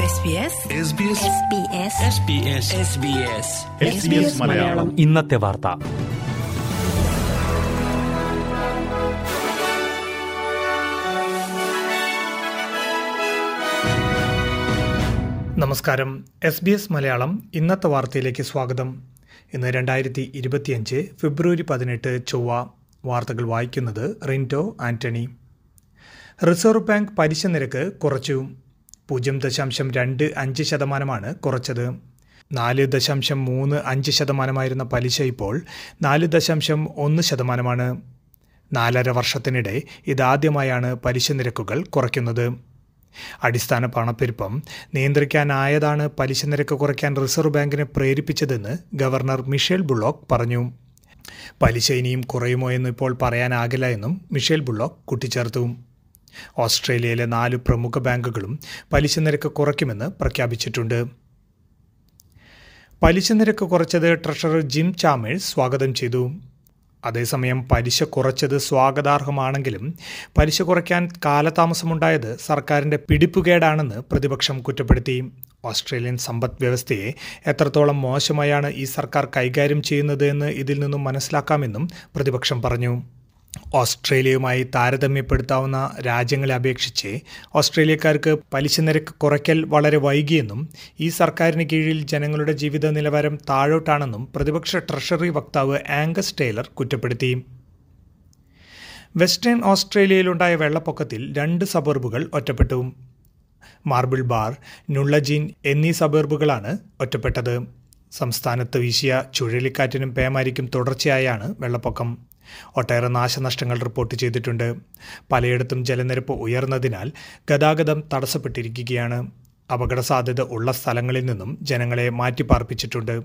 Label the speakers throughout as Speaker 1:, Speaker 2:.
Speaker 1: SBS
Speaker 2: SBS
Speaker 3: Malayalam
Speaker 2: ഇന്നത്തെ വാർത്ത
Speaker 3: നമസ്കാരം എസ് ബി എസ് മലയാളം ഇന്നത്തെ വാർത്തയിലേക്ക് സ്വാഗതം ഇന്ന് രണ്ടായിരത്തി ഇരുപത്തിയഞ്ച് ഫെബ്രുവരി പതിനെട്ട് ചൊവ്വ വാർത്തകൾ വായിക്കുന്നത് റിൻറ്റോ ആന്റണി റിസർവ് ബാങ്ക് പലിശ നിരക്ക് കുറച്ചു പൂജ്യം ദശാംശം രണ്ട് അഞ്ച് ശതമാനമാണ് കുറച്ചത് നാല് ദശാംശം മൂന്ന് അഞ്ച് ശതമാനമായിരുന്ന പലിശ ഇപ്പോൾ നാല് ദശാംശം ഒന്ന് ശതമാനമാണ് നാലര വർഷത്തിനിടെ ഇതാദ്യമായാണ് പലിശ നിരക്കുകൾ കുറയ്ക്കുന്നത് അടിസ്ഥാന പണപ്പെരുപ്പം നിയന്ത്രിക്കാനായതാണ് പലിശ നിരക്ക് കുറയ്ക്കാൻ റിസർവ് ബാങ്കിനെ പ്രേരിപ്പിച്ചതെന്ന് ഗവർണർ മിഷേൽ ബുള്ളോക്ക് പറഞ്ഞു പലിശ ഇനിയും കുറയുമോ എന്ന് ഇപ്പോൾ പറയാനാകില്ല എന്നും മിഷേൽ ബുള്ളോക്ക് കൂട്ടിച്ചേർത്തു ഓസ്ട്രേലിയയിലെ നാല് പ്രമുഖ ബാങ്കുകളും പലിശ നിരക്ക് കുറയ്ക്കുമെന്ന് പ്രഖ്യാപിച്ചിട്ടുണ്ട് പലിശ നിരക്ക് കുറച്ചത് ട്രഷറർ ജിം ചാമേഴ്സ് സ്വാഗതം ചെയ്തു അതേസമയം പലിശ കുറച്ചത് സ്വാഗതാർഹമാണെങ്കിലും പലിശ കുറയ്ക്കാൻ കാലതാമസമുണ്ടായത് സർക്കാരിന്റെ പിടിപ്പുകേടാണെന്ന് പ്രതിപക്ഷം കുറ്റപ്പെടുത്തി ഓസ്ട്രേലിയൻ സമ്പദ് വ്യവസ്ഥയെ എത്രത്തോളം മോശമായാണ് ഈ സർക്കാർ കൈകാര്യം ചെയ്യുന്നത് എന്ന് ഇതിൽ നിന്നും മനസ്സിലാക്കാമെന്നും പ്രതിപക്ഷം പറഞ്ഞു ഓസ്ട്രേലിയയുമായി താരതമ്യപ്പെടുത്താവുന്ന രാജ്യങ്ങളെ അപേക്ഷിച്ച് ഓസ്ട്രേലിയക്കാർക്ക് പലിശ നിരക്ക് കുറയ്ക്കൽ വളരെ വൈകിയെന്നും ഈ സർക്കാരിന് കീഴിൽ ജനങ്ങളുടെ ജീവിത നിലവാരം താഴോട്ടാണെന്നും പ്രതിപക്ഷ ട്രഷറി വക്താവ് ആംഗസ് ടൈലർ കുറ്റപ്പെടുത്തി വെസ്റ്റേൺ ഓസ്ട്രേലിയയിലുണ്ടായ വെള്ളപ്പൊക്കത്തിൽ രണ്ട് സബർബുകൾ ഒറ്റപ്പെട്ടു മാർബിൾ ബാർ നുള്ളജീൻ എന്നീ സബർബുകളാണ് ഒറ്റപ്പെട്ടത് സംസ്ഥാനത്ത് വീശിയ ചുഴലിക്കാറ്റിനും പേമാരിക്കും തുടർച്ചയായാണ് വെള്ളപ്പൊക്കം ഒട്ടേറെ നാശനഷ്ടങ്ങൾ റിപ്പോർട്ട് ചെയ്തിട്ടുണ്ട് പലയിടത്തും ജലനിരപ്പ് ഉയർന്നതിനാൽ ഗതാഗതം തടസ്സപ്പെട്ടിരിക്കുകയാണ് അപകട സാധ്യത ഉള്ള സ്ഥലങ്ങളിൽ നിന്നും ജനങ്ങളെ മാറ്റിപ്പാർപ്പിച്ചിട്ടുണ്ട്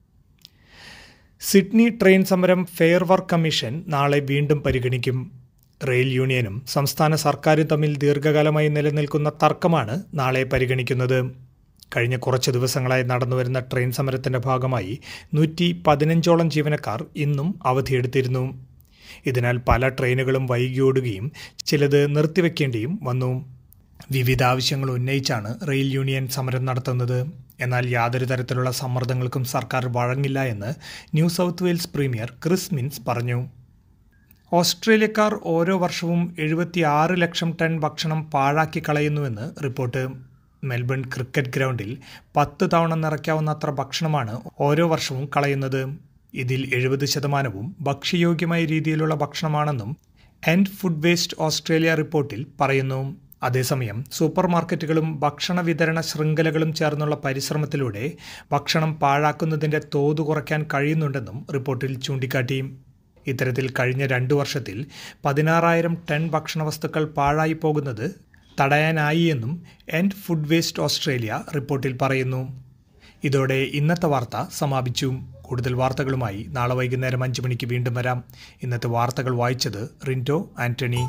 Speaker 3: സിഡ്നി ട്രെയിൻ സമരം ഫെയർ വർക്ക് കമ്മീഷൻ നാളെ വീണ്ടും പരിഗണിക്കും റെയിൽ യൂണിയനും സംസ്ഥാന സർക്കാരും തമ്മിൽ ദീർഘകാലമായി നിലനിൽക്കുന്ന തർക്കമാണ് നാളെ പരിഗണിക്കുന്നത് കഴിഞ്ഞ കുറച്ച് ദിവസങ്ങളായി നടന്നുവരുന്ന ട്രെയിൻ സമരത്തിന്റെ ഭാഗമായി നൂറ്റി പതിനഞ്ചോളം ജീവനക്കാർ ഇന്നും അവധിയെടുത്തിരുന്നു ഇതിനാൽ പല ട്രെയിനുകളും വൈകിയോടുകയും ചിലത് നിർത്തിവെക്കേണ്ടിയും വന്നു വിവിധ ആവശ്യങ്ങൾ ഉന്നയിച്ചാണ് റെയിൽ യൂണിയൻ സമരം നടത്തുന്നത് എന്നാൽ യാതൊരു തരത്തിലുള്ള സമ്മർദ്ദങ്ങൾക്കും സർക്കാർ വഴങ്ങില്ല എന്ന് New South Wales premier Chris Minns പറഞ്ഞു ഓസ്ട്രേലിയക്കാർ ഓരോ വർഷവും എഴുപത്തിയാറ് ലക്ഷം ടൺ ഭക്ഷണം പാഴാക്കി കളയുന്നുവെന്ന് റിപ്പോർട്ട് മെൽബൺ ക്രിക്കറ്റ് ഗ്രൗണ്ടിൽ പത്ത് തവണ നിറയ്ക്കാവുന്നത്ര ഭക്ഷണമാണ് ഓരോ വർഷവും കളയുന്നത് ഇതിൽ എഴുപത് ശതമാനവും ഭക്ഷ്യയോഗ്യമായ രീതിയിലുള്ള ഭക്ഷണമാണെന്നും എൻഡ് ഫുഡ് വേസ്റ്റ് ഓസ്ട്രേലിയ റിപ്പോർട്ടിൽ പറയുന്നു അതേസമയം സൂപ്പർ മാർക്കറ്റുകളും ഭക്ഷണ വിതരണ ശൃംഖലകളും ചേർന്നുള്ള പരിശ്രമത്തിലൂടെ ഭക്ഷണം പാഴാക്കുന്നതിന്റെ തോത് കുറയ്ക്കാൻ കഴിയുന്നുണ്ടെന്നും റിപ്പോർട്ടിൽ ചൂണ്ടിക്കാട്ടി ഇത്തരത്തിൽ കഴിഞ്ഞ രണ്ടു വർഷത്തിൽ പതിനാറായിരം ടൺ ഭക്ഷണവസ്തുക്കൾ പാഴായി പോകുന്നത് തടയാനായി എന്നും എൻഡ് ഫുഡ് വേസ്റ്റ് ഓസ്ട്രേലിയ റിപ്പോർട്ടിൽ പറയുന്നു ഇതോടെ ഇന്നത്തെ വാർത്ത സമാപിച്ചു കൂടുതൽ വാർത്തകളുമായി നാളെ വൈകുന്നേരം അഞ്ചു മണിക്ക് വീണ്ടും വരാം ഇന്നത്തെ വാർത്തകൾ വായിച്ചത് റിൻറ്റോ ആന്റണി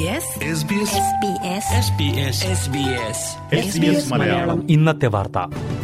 Speaker 2: SBS മലയാളം
Speaker 1: SBS
Speaker 2: ഇന്നത്തെ വാർത്ത